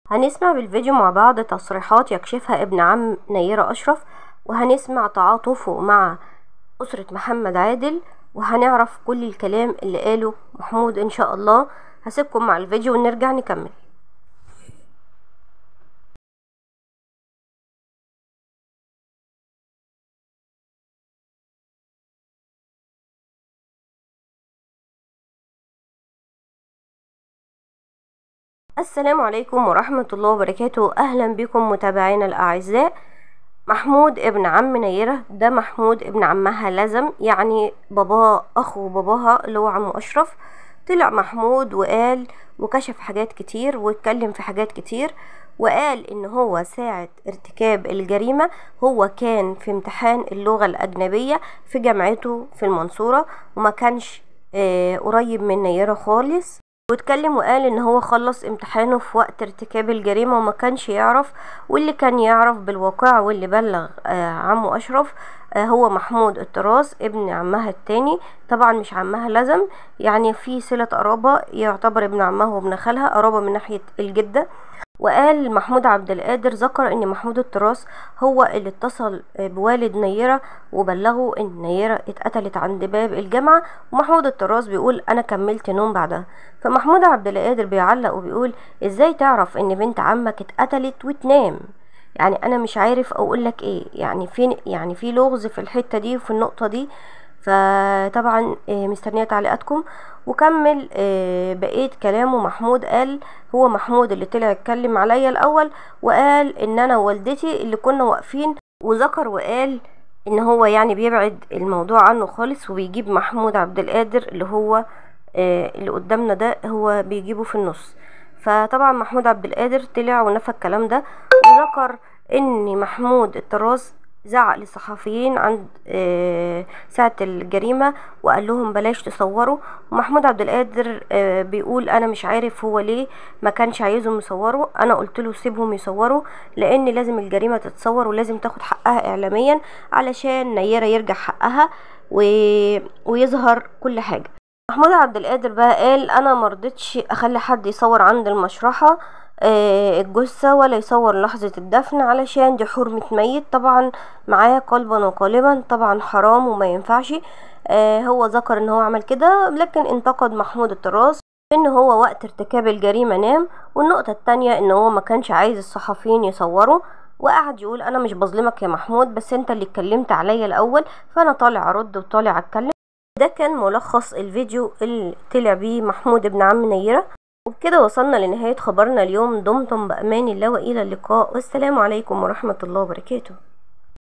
هنسمع بالفيديو مع بعض تصريحات يكشفها ابن عم نيرة أشرف وهنسمع تعاطفه مع أسرة محمد عادل وهنعرف كل الكلام اللي قاله محمود إن شاء الله هسيبكم مع الفيديو ونرجع نكمل السلام عليكم ورحمة الله وبركاته أهلا بكم متابعينا الأعزاء محمود ابن عم نيرة ده محمود ابن عمها لزم يعني باباه أخو باباها اللي هو عم أشرف طلع محمود وقال وكشف حاجات كتير واتكلم في حاجات كتير وقال ان هو ساعة ارتكاب الجريمة هو كان في امتحان اللغة الأجنبية في جامعته في المنصورة وما كانش آه قريب من نيرة خالص واتكلم وقال ان هو خلص امتحانه في وقت ارتكاب الجريمة وما كانش يعرف واللي كان يعرف بالواقع واللي بلغ آه عمه اشرف آه هو محمود الطراز ابن عمها التاني طبعا مش عمها لزم يعني في صلة قرابة يعتبر ابن عمها وابن خالها قرابة من ناحية الجدة وقال محمود عبد القادر ذكر ان محمود التراث هو اللي اتصل بوالد نيرة وبلغه ان نيرة اتقتلت عند باب الجامعة ومحمود التراث بيقول انا كملت نوم بعدها فمحمود عبد القادر بيعلق وبيقول ازاي تعرف ان بنت عمك اتقتلت وتنام يعني انا مش عارف اقول لك ايه يعني في يعني في لغز في الحتة دي وفي النقطة دي فطبعا مستنيه تعليقاتكم وكمل بقيه كلامه محمود قال هو محمود اللي طلع اتكلم عليا الاول وقال ان انا ووالدتي اللي كنا واقفين وذكر وقال ان هو يعني بيبعد الموضوع عنه خالص وبيجيب محمود عبد القادر اللي هو اللي قدامنا ده هو بيجيبه في النص فطبعا محمود عبد القادر طلع ونفى الكلام ده وذكر ان محمود الطراز زعق للصحفيين عند ساعة الجريمة وقال لهم بلاش تصوروا ومحمود عبد القادر بيقول انا مش عارف هو ليه ما كانش عايزهم يصوروا انا قلت له سيبهم يصوروا لان لازم الجريمة تتصور ولازم تاخد حقها اعلاميا علشان نيرة يرجع حقها و... ويظهر كل حاجة محمود عبد القادر بقى قال انا مرضتش اخلي حد يصور عند المشرحة آه الجثة ولا يصور لحظة الدفن علشان دي حرمة ميت طبعا معاه قلبا وقالبا طبعا حرام وما ينفعش آه هو ذكر ان هو عمل كده لكن انتقد محمود الطراز ان هو وقت ارتكاب الجريمة نام والنقطة التانية ان هو ما كانش عايز الصحفيين يصوروا وقعد يقول انا مش بظلمك يا محمود بس انت اللي اتكلمت عليا الاول فانا طالع ارد وطالع اتكلم ده كان ملخص الفيديو اللي طلع بيه محمود ابن عم نيرة وبكده وصلنا لنهاية خبرنا اليوم دمتم بأمان الله وإلى اللقاء والسلام عليكم ورحمة الله وبركاته